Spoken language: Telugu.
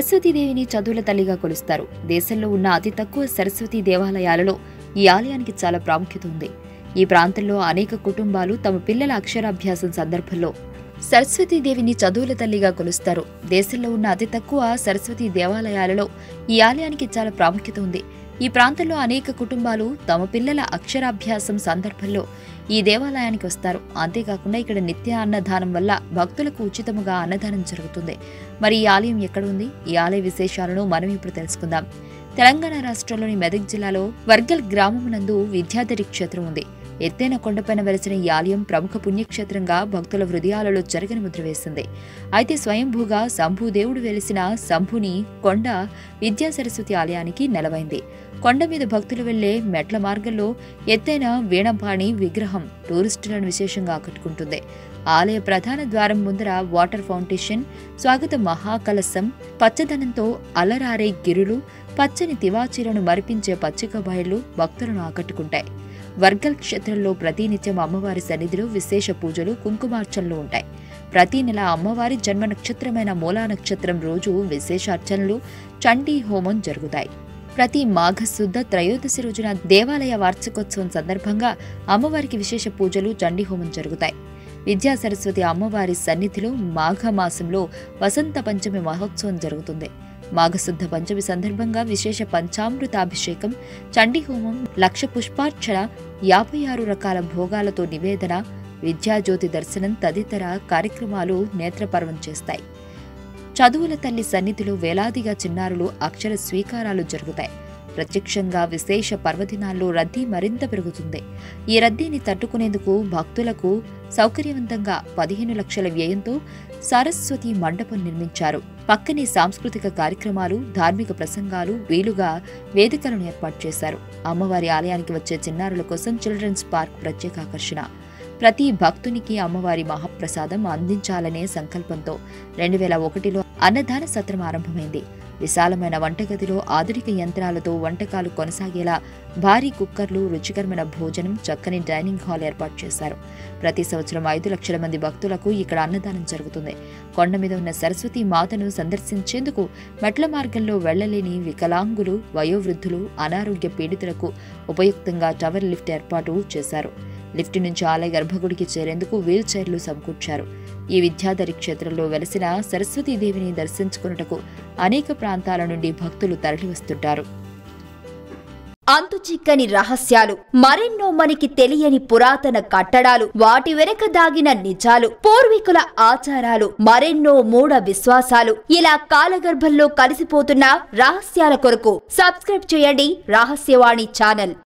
సరస్వతీదేవిని చదువుల తల్లిగా కొలుస్తారు దేశంలో ఉన్న అతి తక్కువ సరస్వతీ దేవాలయాలలో ఈ ఆలయానికి చాలా ప్రాముఖ్యత ఉంది ఈ ప్రాంతంలో అనేక కుటుంబాలు తమ పిల్లల అక్షరాభ్యాసం సందర్భంలో సరస్వతీదేవిని చదువుల తల్లిగా కొలుస్తారు దేశంలో ఉన్న అతి తక్కువ సరస్వతీ దేవాలయాలలో ఈ ఆలయానికి చాలా ప్రాముఖ్యత ఉంది ఈ ప్రాంతంలో అనేక కుటుంబాలు తమ పిల్లల అక్షరాభ్యాసం సందర్భంలో ఈ దేవాలయానికి వస్తారు అంతేకాకుండా ఇక్కడ నిత్య అన్నదానం వల్ల భక్తులకు ఉచితముగా అన్నదానం జరుగుతుంది మరి ఈ ఆలయం ఎక్కడ ఉంది ఈ ఆలయ విశేషాలను మనం ఇప్పుడు తెలుసుకుందాం తెలంగాణ రాష్ట్రంలోని మెదక్ జిల్లాలో వర్గల్ గ్రామమునందు విద్యాధరి క్షేత్రం ఉంది ఎత్తైన కొండపైన వెలిసిన ఈ ఆలయం ప్రముఖ పుణ్యక్షేత్రంగా భక్తుల హృదయాలలో జరగని ముద్ర వేసింది అయితే స్వయంభూగా శంభుదేవుడు వెలిసిన శంభుని కొండ విద్యా సరస్వతి ఆలయానికి నెలవైంది కొండ మీద భక్తులు వెళ్లే మెట్ల మార్గంలో ఎత్తైన వీణపాణి విగ్రహం టూరిస్టులను విశేషంగా ఆకట్టుకుంటుంది ఆలయ ప్రధాన ద్వారం ముందర వాటర్ ఫౌంటేషన్ స్వాగత మహాకలశం పచ్చదనంతో అలరారే గిరులు పచ్చని తివాచీలను మరిపించే పచ్చిక బయళ్లు భక్తులను ఆకట్టుకుంటాయి వర్గల్ క్షేత్రంలో ప్రతినిత్యం అమ్మవారి సన్నిధిలో విశేష పూజలు కుంకుమార్చనలు ఉంటాయి ప్రతి నెల అమ్మవారి జన్మ నక్షత్రమైన మూలా నక్షత్రం రోజు విశేష అర్చనలు చండీ హోమం జరుగుతాయి ప్రతి మాఘశుద్ధ త్రయోదశి రోజున దేవాలయ వార్షికోత్సవం సందర్భంగా అమ్మవారికి విశేష పూజలు చండీ హోమం జరుగుతాయి విద్యా సరస్వతి అమ్మవారి సన్నిధిలో మాఘమాసంలో వసంత పంచమి మహోత్సవం జరుగుతుంది మాఘశుద్ధ పంచమి సందర్భంగా విశేష పంచామృతాభిషేకం చండీ హోమం లక్ష పుష్పార్చన యాభై ఆరు రకాల భోగాలతో నివేదన విద్యాజ్యోతి దర్శనం తదితర కార్యక్రమాలు నేత్రపర్వం చేస్తాయి చదువుల తల్లి సన్నిధిలో వేలాదిగా చిన్నారులు అక్షర స్వీకారాలు జరుగుతాయి ప్రత్యక్షంగా విశేష పర్వదినాల్లో రద్దీ మరింత పెరుగుతుంది ఈ రద్దీని తట్టుకునేందుకు భక్తులకు సౌకర్యవంతంగా పదిహేను లక్షల వ్యయంతో సరస్వతి మండపం నిర్మించారు పక్కనే సాంస్కృతిక కార్యక్రమాలు ధార్మిక ప్రసంగాలు వీలుగా వేదికలను ఏర్పాటు చేశారు అమ్మవారి ఆలయానికి వచ్చే చిన్నారుల కోసం చిల్డ్రన్స్ పార్క్ ప్రత్యేక ఆకర్షణ ప్రతి భక్తునికి అమ్మవారి మహాప్రసాదం అందించాలనే సంకల్పంతో రెండు వేల ఒకటిలో అన్నదాన సత్రం ఆరంభమైంది విశాలమైన వంటగదిలో ఆధునిక యంత్రాలతో వంటకాలు కొనసాగేలా భారీ కుక్కర్లు రుచికరమైన భోజనం చక్కని డైనింగ్ హాల్ ఏర్పాటు చేశారు ప్రతి సంవత్సరం ఐదు లక్షల మంది భక్తులకు ఇక్కడ అన్నదానం జరుగుతుంది కొండ మీద ఉన్న సరస్వతి మాతను సందర్శించేందుకు మెట్ల మార్గంలో వెళ్లలేని వికలాంగులు వయోవృద్ధులు అనారోగ్య పీడితులకు ఉపయుక్తంగా టవర్ లిఫ్ట్ ఏర్పాటు చేశారు లిఫ్ట్ నుంచి ఆలయ గర్భగుడికి చేరేందుకు వీల్ చైర్లు సమకూర్చారు ఈ విద్యాధరి క్షేత్రంలో వెలసిన సరస్వతీదేవిని దర్శించుకున్నటకు అనేక ప్రాంతాల నుండి భక్తులు తరలివస్తుంటారు అంతు చిక్కని రహస్యాలు మరెన్నో మనకి తెలియని పురాతన కట్టడాలు వాటి వెనక దాగిన నిజాలు పూర్వీకుల ఆచారాలు మరెన్నో మూఢ విశ్వాసాలు ఇలా కాలగర్భంలో కలిసిపోతున్న రహస్యాల కొరకు సబ్స్క్రైబ్ చేయండి రహస్యవాణి ఛానల్